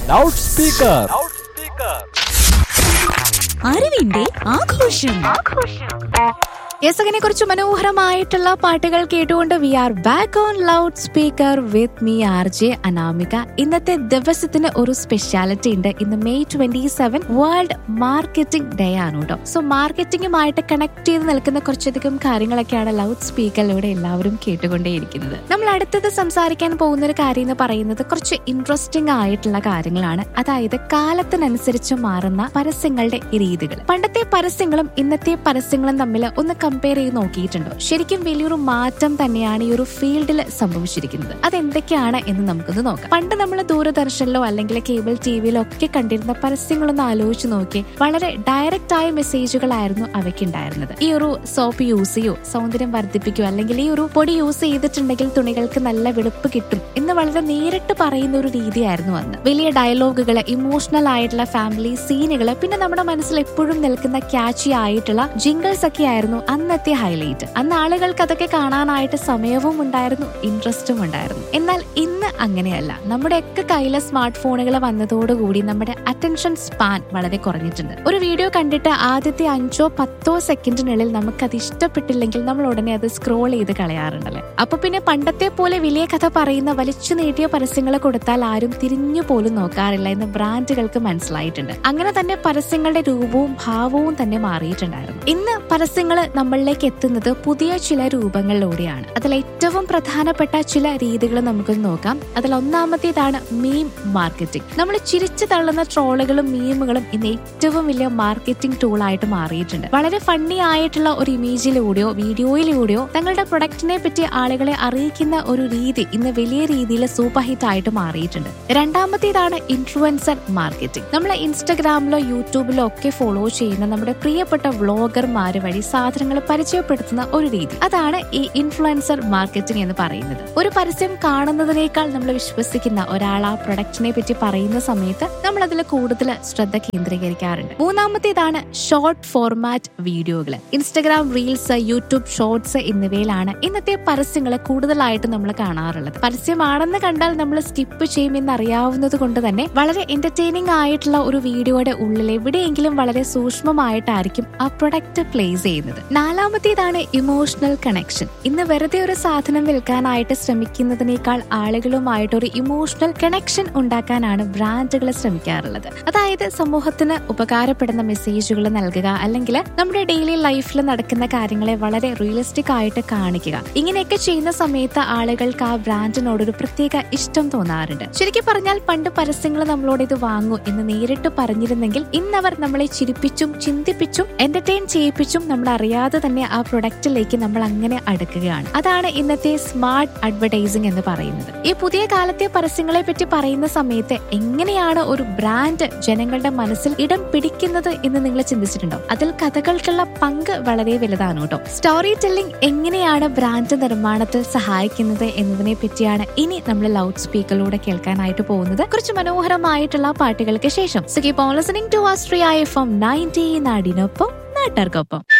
loud speaker അറിവിന്റെ ആഘോഷം യെസകിനെ കുറിച്ച് മനോഹരമായിട്ടുള്ള പാട്ടുകൾ കേട്ടുകൊണ്ട് we are back on loud speaker with me R J Anamika ഇന്നത്തെ ദിവസത്തിന് ഒരു സ്പെഷ്യാലിറ്റി ഉണ്ട് ഇന്ന് May twenty seven world marketing day ആണ് കേട്ടോ സോ മാർക്കറ്റിംഗുമായിട്ട് കണക്ട് ചെയ്ത് നിൽക്കുന്ന കുറച്ചധികം കാര്യങ്ങളൊക്കെയാണ് ലൗഡ് സ്പീക്കറിലൂടെ എല്ലാവരും കേട്ടുകൊണ്ടേയിരിക്കുന്നത് നമ്മൾ അടുത്തത് സംസാരിക്കാൻ പോകുന്ന ഒരു കാര്യം എന്ന് പറയുന്നത് കുറച്ച് ഇൻട്രസ്റ്റിംഗ് ആയിട്ടുള്ള കാര്യങ്ങളാണ് അതായത് കാലത്തിനനുസരിച്ച് മാറുന്ന പരസ്യങ്ങളുടെ രീതികൾ പണ്ടത്തെ പരസ്യങ്ങളും ഇന്നത്തെ പരസ്യങ്ങളും തമ്മിൽ ഒന്ന് കമ്പയർ ചെയ്ത് നോക്കിയിട്ടുണ്ടോ ശരിക്കും വലിയൊരു മാറ്റം തന്നെയാണ് ഈ ഒരു ഫീൽഡിൽ സംഭവിച്ചിരിക്കുന്നത് അതെന്തൊക്കെയാണ് എന്ന് നമുക്കൊന്ന് നോക്കാം പണ്ട് നമ്മൾ ദൂരദർശനിലോ അല്ലെങ്കിൽ കേബിൾ ടി വിയിലോ ഒക്കെ കണ്ടിരുന്ന പരസ്യങ്ങളൊന്ന് ആലോചിച്ച് നോക്കി വളരെ ഡയറക്റ്റ് ആയ മെസ്സേജുകളായിരുന്നു അവയ്ക്ക് ഉണ്ടായിരുന്നത് ഈ ഒരു സോപ്പ് യൂസ് ചെയ്യോ സൗന്ദര്യം വർദ്ധിപ്പിക്കോ അല്ലെങ്കിൽ ഈ ഒരു പൊടി യൂസ് ചെയ്തിട്ടുണ്ടെങ്കിൽ തുണികൾക്ക് നല്ല വെളുപ്പ് കിട്ടും എന്ന് വളരെ നേരിട്ട് പറയുന്ന ഒരു രീതിയായിരുന്നു അന്ന് വലിയ ഡയലോഗുകൾ ഇമോഷണൽ ആയിട്ടുള്ള ഫാമിലി സീനുകൾ പിന്നെ നമ്മുടെ മനസ്സിൽ എപ്പോഴും നിൽക്കുന്ന ക്യാച്ചി ആയിട്ടുള്ള ജിംഗിൾസ് ഒക്കെ ആയിരുന്നു അന്നത്തെ ഹൈലൈറ്റ് അന്ന് ആളുകൾക്ക് അതൊക്കെ കാണാനായിട്ട് സമയവും ഉണ്ടായിരുന്നു ഇൻട്രസ്റ്റും ഉണ്ടായിരുന്നു എന്നാൽ ഇന്ന് അങ്ങനെയല്ല നമ്മുടെയൊക്കെ കയ്യിലെ സ്മാർട്ട് ഫോണുകൾ വന്നതോടുകൂടി നമ്മുടെ അറ്റൻഷൻ സ്പാൻ വളരെ കുറഞ്ഞിട്ടുണ്ട് ഒരു വീഡിയോ കണ്ടിട്ട് ആദ്യത്തെ അഞ്ചോ പത്തോ സെക്കൻഡിനുള്ളിൽ നമുക്കത് ഇഷ്ടപ്പെട്ടില്ലെങ്കിൽ നമ്മൾ ഉടനെ അത് സ്ക്രോൾ ചെയ്ത് കളയാറുണ്ടല്ലേ അപ്പൊ പിന്നെ പണ്ടത്തെ പോലെ വലിയ കഥ പറയുന്ന വലിച്ചു നീട്ടിയ പരസ്യങ്ങൾ കൊടുത്താൽ ആരും തിരിഞ്ഞു പോലും നോക്കാറില്ല എന്ന് ബ്രാൻഡുകൾക്ക് മനസ്സിലായിട്ടുണ്ട് അങ്ങനെ തന്നെ പരസ്യങ്ങളുടെ രൂപവും ഭാവവും തന്നെ മാറിയിട്ടുണ്ടായിരുന്നു ഇന്ന് പരസ്യങ്ങൾ നമ്മളിലേക്ക് എത്തുന്നത് പുതിയ ചില രൂപങ്ങളിലൂടെയാണ് അതിൽ ഏറ്റവും പ്രധാനപ്പെട്ട ചില രീതികൾ നമുക്ക് നോക്കാം അതിൽ ഒന്നാമത്തേതാണ് മീം മാർക്കറ്റിംഗ് നമ്മൾ ചിരിച്ചു തള്ളുന്ന ട്രോളുകളും മീമുകളും ഇന്ന് ഏറ്റവും വലിയ മാർക്കറ്റിംഗ് ടൂൾ ആയിട്ട് മാറിയിട്ടുണ്ട് വളരെ ഫണ്ണി ആയിട്ടുള്ള ഒരു ഇമേജിലൂടെയോ വീഡിയോയിലൂടെയോ തങ്ങളുടെ പ്രൊഡക്റ്റിനെ പറ്റി ആളുകളെ അറിയിക്കുന്ന ഒരു രീതി ഇന്ന് വലിയ രീതിയിൽ സൂപ്പർ ഹിറ്റ് ആയിട്ട് മാറിയിട്ടുണ്ട് രണ്ടാമത്തേതാണ് ഇൻഫ്ലുവൻസർ മാർക്കറ്റിംഗ് നമ്മൾ ഇൻസ്റ്റഗ്രാമിലോ യൂട്യൂബിലോ ഒക്കെ ഫോളോ ചെയ്യുന്ന നമ്മുടെ പ്രിയപ്പെട്ട വ്ളോഗർമാര് വഴി സാധനങ്ങൾ പരിചയപ്പെടുത്തുന്ന ഒരു രീതി അതാണ് ഈ ഇൻഫ്ലുവൻസർ മാർക്കറ്റിംഗ് എന്ന് പറയുന്നത് ഒരു പരസ്യം കാണുന്നതിനേക്കാൾ നമ്മൾ വിശ്വസിക്കുന്ന ഒരാൾ ആ പ്രൊഡക്റ്റിനെ പറ്റി പറയുന്ന സമയത്ത് നമ്മൾ അതിൽ കൂടുതൽ ശ്രദ്ധ കേന്ദ്രീകരിക്കാറുണ്ട് മൂന്നാമത്തേതാണ് ഷോർട്ട് ഫോർമാറ്റ് വീഡിയോകൾ ഇൻസ്റ്റഗ്രാം റീൽസ് യൂട്യൂബ് ഷോർട്സ് എന്നിവയിലാണ് ഇന്നത്തെ പരസ്യങ്ങൾ കൂടുതലായിട്ട് നമ്മൾ കാണാറുള്ളത് പരസ്യമാണെന്ന് കണ്ടാൽ നമ്മൾ സ്കിപ്പ് ചെയ്യുമെന്ന് അറിയാവുന്നത് കൊണ്ട് തന്നെ വളരെ എന്റർടൈനിങ് ആയിട്ടുള്ള ഒരു വീഡിയോയുടെ ഉള്ളിൽ എവിടെയെങ്കിലും വളരെ സൂക്ഷ്മമായിട്ടായിരിക്കും ആ പ്രൊഡക്റ്റ് പ്ലേസ് ചെയ്യുന്നത് നാലാമത്തേതാണ് ഇമോഷണൽ കണക്ഷൻ ഇന്ന് വെറുതെ ഒരു സാധനം വിൽക്കാനായിട്ട് ശ്രമിക്കുന്നതിനേക്കാൾ ആളുകളുമായിട്ട് ഒരു ഇമോഷണൽ കണക്ഷൻ ഉണ്ടാക്കാനാണ് ബ്രാൻഡുകൾ ശ്രമിക്കാറുള്ളത് അതായത് സമൂഹത്തിന് ഉപകാരപ്പെടുന്ന മെസ്സേജുകൾ നൽകുക അല്ലെങ്കിൽ നമ്മുടെ ഡെയിലി ലൈഫിൽ നടക്കുന്ന കാര്യങ്ങളെ വളരെ റിയലിസ്റ്റിക് ആയിട്ട് കാണിക്കുക ഇങ്ങനെയൊക്കെ ചെയ്യുന്ന സമയത്ത് ആളുകൾക്ക് ആ ബ്രാൻഡിനോട് ഒരു പ്രത്യേക ഇഷ്ടം തോന്നാറുണ്ട് ശരിക്കും പറഞ്ഞാൽ പണ്ട് പരസ്യങ്ങൾ നമ്മളോട് ഇത് വാങ്ങൂ എന്ന് നേരിട്ട് പറഞ്ഞിരുന്നെങ്കിൽ ഇന്നവർ നമ്മളെ ചിരിപ്പിച്ചും ചിന്തിപ്പിച്ചും എന്റർടൈൻ ചെയ്യിപ്പിച്ചും നമ്മൾ അറിയാതെ തന്നെ ആ പ്രൊഡക്റ്റിലേക്ക് നമ്മൾ അങ്ങനെ അടുക്കുകയാണ് അതാണ് ഇന്നത്തെ സ്മാർട്ട് അഡ്വർടൈസിംഗ് എന്ന് പറയുന്നത് ഈ പുതിയ കാലത്തെ പരസ്യങ്ങളെ പറ്റി പറയുന്ന സമയത്ത് എങ്ങനെയാണ് ഒരു ബ്രാൻഡ് ജനങ്ങളുടെ മനസ്സിൽ ഇടം പിടിക്കുന്നത് എന്ന് നിങ്ങൾ ചിന്തിച്ചിട്ടുണ്ടോ അതിൽ കഥകൾക്കുള്ള പങ്ക് വളരെ വലുതാണ് കേട്ടോ സ്റ്റോറി ടെല്ലിംഗ് എങ്ങനെയാണ് ബ്രാൻഡ് നിർമ്മാണത്തിൽ സഹായിക്കുന്നത് എന്നതിനെ പറ്റിയാണ് ഇനി നമ്മൾ ലൗഡ് സ്പീക്കറിലൂടെ കേൾക്കാനായിട്ട് പോകുന്നത് കുറച്ച് മനോഹരമായിട്ടുള്ള പാട്ടുകൾക്ക് ശേഷം so keep on listening to Astria F M ninety നാടിനൊപ്പം നാട്ടുകാർക്കൊപ്പം